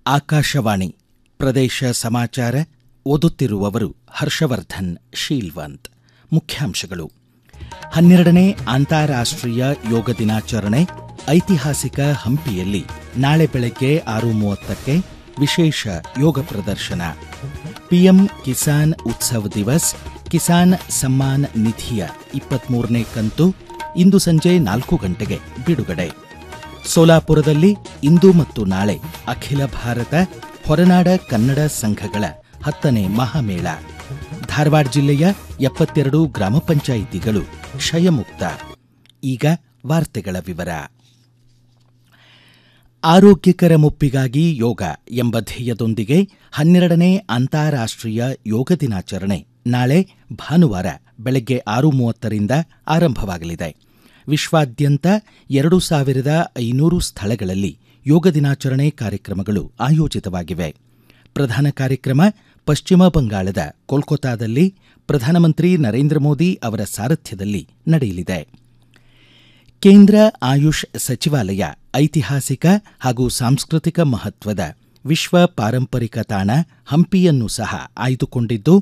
ಆಕಾಶವಾಣಿ ಪ್ರದೇಶ ಸಮಾಚಾರ ಓದುತ್ತಿರುವವರು ಹರ್ಷವರ್ಧನ್ ಶೀಲ್ವಂತ್ ಮುಖ್ಯಾಂಶಗಳು ಹನ್ನೆರಡನೇ ಅಂತಾರಾಷ್ಟ್ರೀಯ ಯೋಗ ದಿನಾಚರಣೆ ಐತಿಹಾಸಿಕ ಹಂಪಿಯಲ್ಲಿ ನಾಳೆ ಬೆಳಗ್ಗೆ ಆರು ಮೂವತ್ತಕ್ಕೆ ವಿಶೇಷ ಯೋಗ ಪ್ರದರ್ಶನ ಪಿಎಂ ಕಿಸಾನ್ ಉತ್ಸವ್ ದಿವಸ್ ಕಿಸಾನ್ ಸಮ್ಮಾನ್ ನಿಧಿಯ ಇಪ್ಪತ್ಮೂರನೇ ಕಂತು ಇಂದು ಸಂಜೆ ನಾಲ್ಕು ಗಂಟೆಗೆ ಬಿಡುಗಡೆ ಸೋಲಾಪುರದಲ್ಲಿ ಇಂದು ಮತ್ತು ನಾಳೆ ಅಖಿಲ ಭಾರತ ಹೊರನಾಡ ಕನ್ನಡ ಸಂಘಗಳ ಹತ್ತನೇ ಮಹಾಮೇಳ ಧಾರವಾಡ ಜಿಲ್ಲೆಯ ಎಪ್ಪತ್ತೆರಡು ಗ್ರಾಮ ಪಂಚಾಯಿತಿಗಳು ಕ್ಷಯಮುಕ್ತ ಈಗ ವಾರ್ತೆಗಳ ವಿವರ ಆರೋಗ್ಯಕರ ಮುಪ್ಪಿಗಾಗಿ ಯೋಗ ಎಂಬ ಧ್ಯೇಯದೊಂದಿಗೆ ಹನ್ನೆರಡನೇ ಅಂತಾರಾಷ್ಟ್ರೀಯ ಯೋಗ ದಿನಾಚರಣೆ ನಾಳೆ ಭಾನುವಾರ ಬೆಳಗ್ಗೆ ಆರು ಮೂವತ್ತರಿಂದ ಆರಂಭವಾಗಲಿದೆ ವಿಶ್ವಾದ್ಯಂತ ಎರಡು ಸಾವಿರದ ಐನೂರು ಸ್ಥಳಗಳಲ್ಲಿ ಯೋಗ ದಿನಾಚರಣೆ ಕಾರ್ಯಕ್ರಮಗಳು ಆಯೋಜಿತವಾಗಿವೆ ಪ್ರಧಾನ ಕಾರ್ಯಕ್ರಮ ಪಶ್ಚಿಮ ಬಂಗಾಳದ ಕೋಲ್ಕತಾದಲ್ಲಿ ಪ್ರಧಾನಮಂತ್ರಿ ನರೇಂದ್ರ ಮೋದಿ ಅವರ ಸಾರಥ್ಯದಲ್ಲಿ ನಡೆಯಲಿದೆ ಕೇಂದ್ರ ಆಯುಷ್ ಸಚಿವಾಲಯ ಐತಿಹಾಸಿಕ ಹಾಗೂ ಸಾಂಸ್ಕೃತಿಕ ಮಹತ್ವದ ವಿಶ್ವ ಪಾರಂಪರಿಕ ತಾಣ ಹಂಪಿಯನ್ನು ಸಹ ಆಯ್ದುಕೊಂಡಿದ್ದು